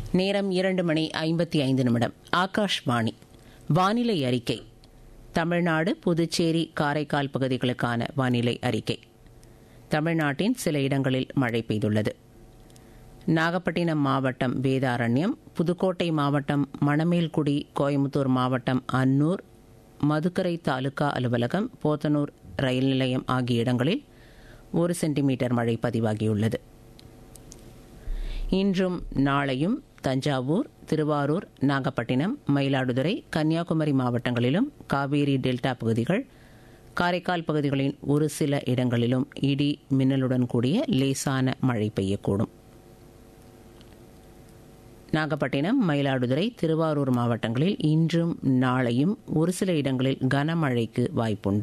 நேரம் இரண்டு மணி ஐம்பத்தி ஐந்து நிமிடம் ஆகாஷ்வாணி வானிலை அறிக்கை தமிழ்நாடு புதுச்சேரி காரைக்கால் பகுதிகளுக்கான வானிலை அறிக்கை தமிழ்நாட்டின் சில இடங்களில் மழை பெய்துள்ளது நாகப்பட்டினம் மாவட்டம் வேதாரண்யம் புதுக்கோட்டை மாவட்டம் மணமேல்குடி கோயம்புத்தூர் மாவட்டம் அன்னூர் மதுக்கரை தாலுகா அலுவலகம் போத்தனூர் ரயில் நிலையம் ஆகிய இடங்களில் ஒரு சென்டிமீட்டர் மழை பதிவாகியுள்ளது இன்றும் நாளையும் தஞ்சாவூர் திருவாரூர் நாகப்பட்டினம் மயிலாடுதுறை கன்னியாகுமரி மாவட்டங்களிலும் காவேரி டெல்டா பகுதிகள் காரைக்கால் பகுதிகளின் ஒரு சில இடங்களிலும் இடி மின்னலுடன் கூடிய லேசான மழை பெய்யக்கூடும் நாகப்பட்டினம் மயிலாடுதுறை திருவாரூர் மாவட்டங்களில் இன்றும் நாளையும் ஒரு சில இடங்களில் கனமழைக்கு வாய்ப்புண்டு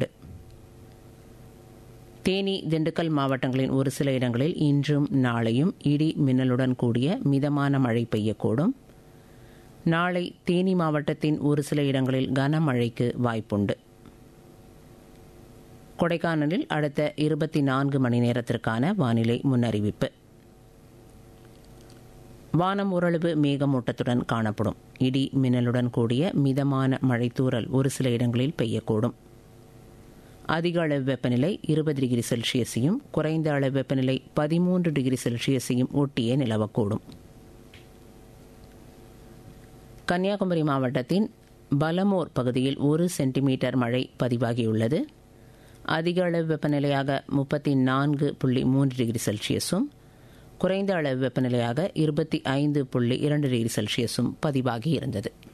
தேனி திண்டுக்கல் மாவட்டங்களின் ஒரு சில இடங்களில் இன்றும் நாளையும் இடி மின்னலுடன் கூடிய மிதமான மழை பெய்யக்கூடும் நாளை தேனி மாவட்டத்தின் ஒரு சில இடங்களில் கனமழைக்கு வாய்ப்புண்டு கொடைக்கானலில் அடுத்த இருபத்தி நான்கு மணி நேரத்திற்கான வானிலை முன்னறிவிப்பு வானம் ஓரளவு மேகமூட்டத்துடன் காணப்படும் இடி மின்னலுடன் கூடிய மிதமான மழைத்தூறல் ஒரு சில இடங்களில் பெய்யக்கூடும் அதிக அளவு வெப்பநிலை இருபது டிகிரி செல்சியஸையும் குறைந்த அளவு வெப்பநிலை பதிமூன்று டிகிரி செல்சியஸையும் ஒட்டியே நிலவக்கூடும் கன்னியாகுமரி மாவட்டத்தின் பலமோர் பகுதியில் ஒரு சென்டிமீட்டர் மழை பதிவாகியுள்ளது அதிக அளவு வெப்பநிலையாக முப்பத்தி நான்கு புள்ளி மூன்று டிகிரி செல்சியஸும் குறைந்த அளவு வெப்பநிலையாக இருபத்தி ஐந்து புள்ளி இரண்டு டிகிரி செல்சியஸும் பதிவாகி இருந்தது